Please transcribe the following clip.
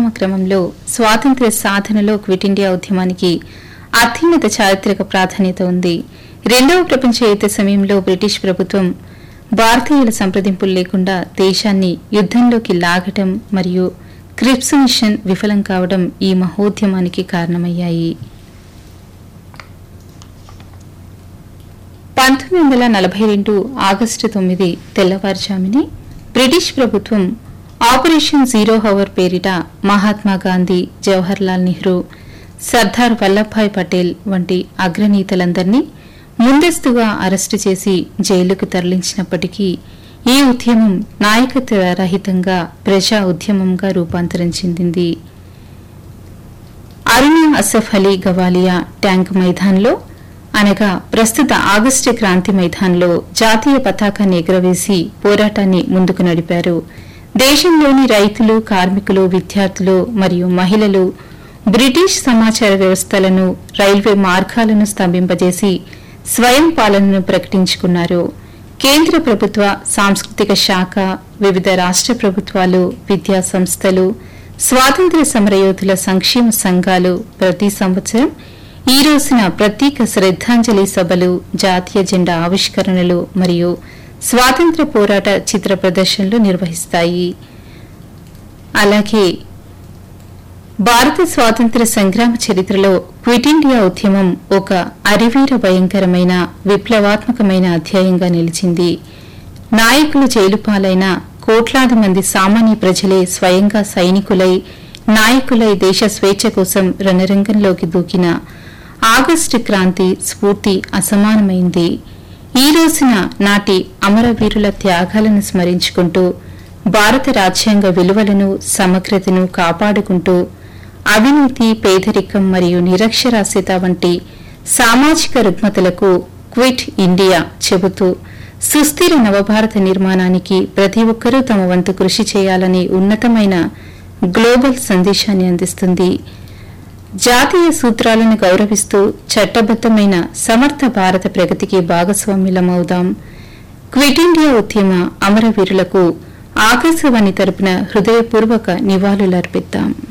క్రమంలో స్వాతంత్ర్య సాధనలో క్విట్ ఇండియా ఉద్యమానికి అత్యున్నత చారిత్రక ప్రాధాన్యత ఉంది రెండవ ప్రపంచ యుద్ధ సమయంలో బ్రిటిష్ ప్రభుత్వం భారతీయుల సంప్రదింపులు లేకుండా దేశాన్ని యుద్దంలోకి లాగటం మరియు క్రిప్స్ మిషన్ విఫలం కావడం ఈ మహోద్యమానికి కారణమయ్యాయి పంతొమ్మిది వందల నలభై రెండు ఆగస్టు తొమ్మిది తెల్లవారుజామునే బ్రిటిష్ ప్రభుత్వం ఆపరేషన్ జీరో హవర్ పేరిట మహాత్మా గాంధీ జవహర్లాల్ నెహ్రూ సర్దార్ వల్లభాయ్ పటేల్ వంటి అగ్రనేతలందరినీ ముందస్తుగా అరెస్టు చేసి జైలుకు తరలించినప్పటికీ ఈ ఉద్యమం నాయకత్వ రహితంగా ప్రజా ఉద్యమంగా రూపాంతరం చెందింది అరుణ అసఫ్ అలీ గవాలియా ట్యాంక్ మైదాన్లో అనగా ప్రస్తుత ఆగస్టు క్రాంతి మైదాన్లో జాతీయ పతాకాన్ని ఎగురవేసి పోరాటాన్ని ముందుకు నడిపారు దేశంలోని రైతులు కార్మికులు విద్యార్థులు మరియు మహిళలు బ్రిటిష్ సమాచార వ్యవస్థలను రైల్వే మార్గాలను స్తంభింపజేసి స్వయం పాలనను ప్రకటించుకున్నారు కేంద్ర ప్రభుత్వ సాంస్కృతిక శాఖ వివిధ రాష్ట ప్రభుత్వాలు విద్యా సంస్థలు స్వాతంత్ర్య సమరయోధుల సంక్షేమ సంఘాలు ప్రతి సంవత్సరం ఈ రోజున ప్రత్యేక శ్రద్ధాంజలి సభలు జాతీయ జెండా ఆవిష్కరణలు మరియు స్వాతంత్ర్య పోరాట చిత్ర ప్రదర్శనలు నిర్వహిస్తాయి అలాగే భారత స్వాతంత్ర్య సంగ్రామ చరిత్రలో క్విట్ ఇండియా ఉద్యమం ఒక అరివీర భయంకరమైన విప్లవాత్మకమైన అధ్యాయంగా నిలిచింది నాయకులు జైలు పాలైన కోట్లాది మంది సామాన్య ప్రజలే స్వయంగా సైనికులై నాయకులై దేశ స్వేచ్ఛ కోసం రణరంగంలోకి దూకిన ఆగస్టు క్రాంతి స్ఫూర్తి అసమానమైంది ఈ రోజున నాటి అమరవీరుల త్యాగాలను స్మరించుకుంటూ భారత రాజ్యాంగ విలువలను సమగ్రతను కాపాడుకుంటూ అవినీతి పేదరికం మరియు నిరక్షరాస్యత వంటి సామాజిక రుగ్మతలకు క్విట్ ఇండియా చెబుతూ సుస్థిర నవభారత నిర్మాణానికి ప్రతి ఒక్కరూ తమ వంతు కృషి చేయాలని ఉన్నతమైన గ్లోబల్ సందేశాన్ని అందిస్తుంది జాతీయ సూత్రాలను గౌరవిస్తూ చట్టబద్దమైన సమర్థ భారత ప్రగతికి భాగస్వామ్యులమవుదాం క్విట్ ఇండియా ఉద్యమ అమరవీరులకు ఆకాశవాణి తరపున హృదయపూర్వక నివాళులర్పిద్దాం